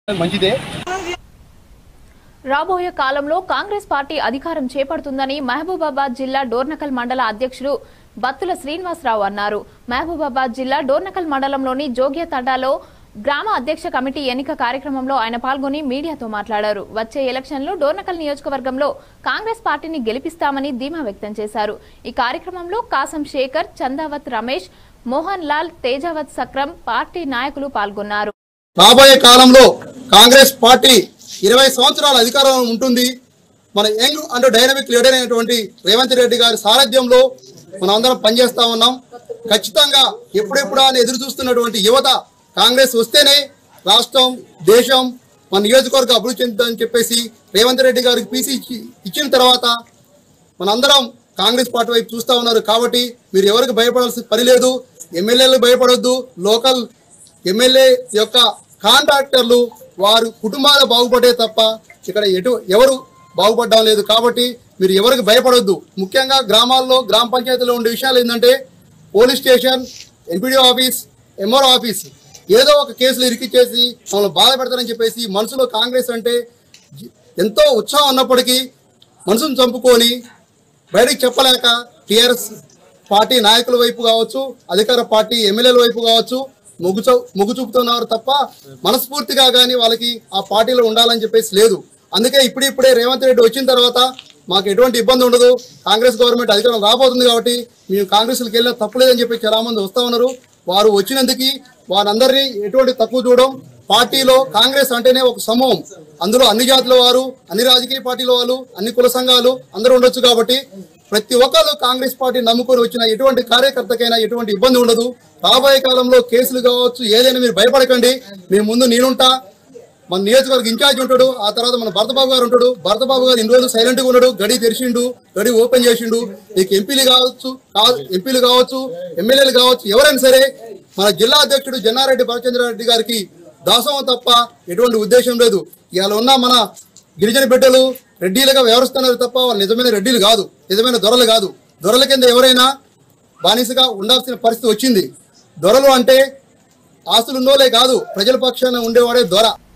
మంచిదే రాబోయే కాలంలో కాంగ్రెస్ పార్టీ అధికారం చేపడుతుందని మహబూబాబాద్ జిల్లా డోర్నకల్ మండల అధ్యక్షుడు బత్తుల శ్రీనివాసరావు అన్నారు మహబూబాబాద్ జిల్లా డోర్నకల్ మండలంలోని జోగ్య తండాలో గ్రామ అధ్యక్ష కమిటీ ఎన్నిక కార్యక్రమంలో ఆయన పాల్గొని మీడియాతో మాట్లాడారు వచ్చే ఎలక్షన్లో డోర్నకల్ నియోజకవర్గంలో కాంగ్రెస్ పార్టీని గెలిపిస్తామని ధీమా వ్యక్తం చేశారు ఈ కార్యక్రమంలో కాసం శేఖర్ చందావత్ రమేష్ మోహన్ లాల్ తేజావత్ సక్రం పార్టీ నాయకులు పాల్గొన్నారు రాబోయే కాలంలో కాంగ్రెస్ పార్టీ ఇరవై సంవత్సరాల అధికారంలో ఉంటుంది మన యంగ్ అండ్ డైనమిక్ లీడర్ అయినటువంటి రేవంత్ రెడ్డి గారి సారథ్యంలో మనం అందరం పనిచేస్తా ఉన్నాం ఖచ్చితంగా ఎప్పుడెప్పుడా అని ఎదురు చూస్తున్నటువంటి యువత కాంగ్రెస్ వస్తేనే రాష్ట్రం దేశం మన నియోజకవర్గం అభివృద్ధి చెందుతుందని చెప్పేసి రేవంత్ రెడ్డి గారికి పీసీ ఇచ్చి- ఇచ్చిన తర్వాత మనందరం కాంగ్రెస్ పార్టీ వైపు చూస్తా ఉన్నారు కాబట్టి మీరు ఎవరికి భయపడాల్సిన పని లేదు ఎమ్మెల్యేలు భయపడొద్దు లోకల్ ఎమ్మెల్యే యొక్క కాంట్రాక్టర్లు వారు కుటుంబాలు బాగుపడే తప్ప ఇక్కడ ఎటు ఎవరు బాగుపడడం లేదు కాబట్టి మీరు ఎవరికి భయపడొద్దు ముఖ్యంగా గ్రామాల్లో గ్రామ పంచాయతీలో ఉండే విషయాలు ఏంటంటే police station MPDO office MRO office ఏదో ఒక కేసులు ఇరికిచ్చేసి మమ్మల్ని బాధ పెడతారని చెప్పేసి మనసులో కాంగ్రెస్ అంటే జి- ఎంతో ఉత్సాహం ఉన్నప్పటికీ మనసును చంపుకొని బయటకు చెప్పలేక టిఆర్ఎస్ పార్టీ నాయకుల వైపు కావచ్చు అధికార పార్టీ ఎమ్మెల్యేల వైపు కావచ్చు మొగ్గు చూ మొగ్గు చూపుతున్నారు తప్ప మనస్ఫూర్తిగా కానీ వాళ్ళకి ఆ పార్టీలో ఉండాలని చెప్పేసి లేదు అందుకే ఇప్పుడిప్పుడే రేవంత్ రెడ్డి వచ్చిన తర్వాత మాకు ఎటువంటి ఇబ్బంది ఉండదు కాంగ్రెస్ గవర్నమెంట్ అధికారం రాబోతుంది కాబట్టి మేము కాంగ్రెస్కి వెళ్ళినా తప్పులేదని చెప్పి చాలా మంది వస్తా ఉన్నారు వారు వచ్చినందుకు వారందరినీ ఎటువంటి తక్కువ చూడడం పార్టీలో కాంగ్రెస్ అంటేనే ఒక సమూహం అందులో అన్ని జాతుల వారు అన్ని రాజకీయ పార్టీల వాళ్ళు అన్ని కుల సంఘాలు అందరూ ఉండొచ్చు కాబట్టి ప్రతి ఒక్కరు కాంగ్రెస్ పార్టీ నమ్ముకొని వచ్చిన ఎటువంటి కార్యకర్తకైనా ఎటువంటి ఇబ్బంది ఉండదు రాబోయే కాలంలో కేసులు కావచ్చు ఏదైనా మీరు భయపడకండి మీ ముందు నేనుంటా మన నియోజకవర్గ ఇన్ఛార్జ్ ఉంటాడు ఆ తర్వాత మన భరతబాబు గారు ఉంటాడు భరతబాబు గారు ఇన్ని రోజులు సైలెంట్ గా ఉన్నాడు గడి తెరిచిండు గడి ఓపెన్ చేసిండు నీకు ఎంపీలు కావచ్చు కా- ఎంపీలు కావచ్చు ఎమ్మెల్యేలు కావచ్చు ఎవరైనా సరే మన జిల్లా అధ్యక్షుడు జన్నారెడ్డి భరచంద్రారెడ్డి గారికి దాసోహం తప్ప ఎటువంటి ఉద్దేశం లేదు ఇవాళ ఉన్న మన గిరిజన బిడ్డలు రెడ్డిలుగా వ్యవహరిస్తున్నారు తప్ప వాళ్ళు నిజమైన రెడ్డిలు కాదు నిజమైన దొరలు కాదు దొరల కింద ఎవరైనా బానిసగా ఉండాల్సిన పరిస్థితి వచ్చింది దొరలు అంటే ఆస్తులున్నోలే కాదు ప్రజల పక్షాన ఉండేవాడే దొర